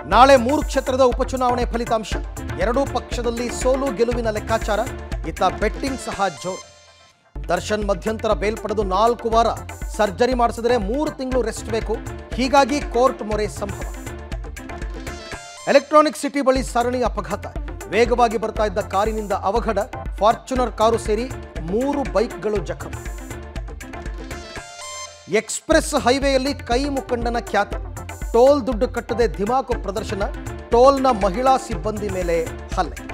ನಾಳೆ ಮೂರು ಕ್ಷೇತ್ರದ ಉಪಚುನಾವಣೆ ಫಲಿತಾಂಶ ಎರಡೂ ಪಕ್ಷದಲ್ಲಿ ಸೋಲು ಗೆಲುವಿನ ಲೆಕ್ಕಾಚಾರ ಇತ್ತ ಬೆಟ್ಟಿಂಗ್ ಸಹ ಜೋರು ದರ್ಶನ್ ಮಧ್ಯಂತರ ಬೇಲ್ ಪಡೆದು ನಾಲ್ಕು ವಾರ ಸರ್ಜರಿ ಮಾಡಿಸಿದರೆ ಮೂರು ತಿಂಗಳು ರೆಸ್ಟ್ ಬೇಕು ಹೀಗಾಗಿ ಕೋರ್ಟ್ ಮೊರೆ ಸಂಭವ ಎಲೆಕ್ಟ್ರಾನಿಕ್ ಸಿಟಿ ಬಳಿ ಸರಣಿ ಅಪಘಾತ ವೇಗವಾಗಿ ಬರ್ತಾ ಇದ್ದ ಕಾರಿನಿಂದ ಅವಘಡ ಫಾರ್ಚುನರ್ ಕಾರು ಸೇರಿ ಮೂರು ಬೈಕ್ಗಳು ಜಖಂ ಎಕ್ಸ್ಪ್ರೆಸ್ ಹೈವೇಯಲ್ಲಿ ಕೈ ಮುಖಂಡನ ಖ್ಯಾತ ಟೋಲ್ ದುಡ್ಡು ಕಟ್ಟದೆ ಧಿಮಾಕು ಪ್ರದರ್ಶನ ಟೋಲ್ನ ಮಹಿಳಾ ಸಿಬ್ಬಂದಿ ಮೇಲೆ ಹಲ್ಲೆ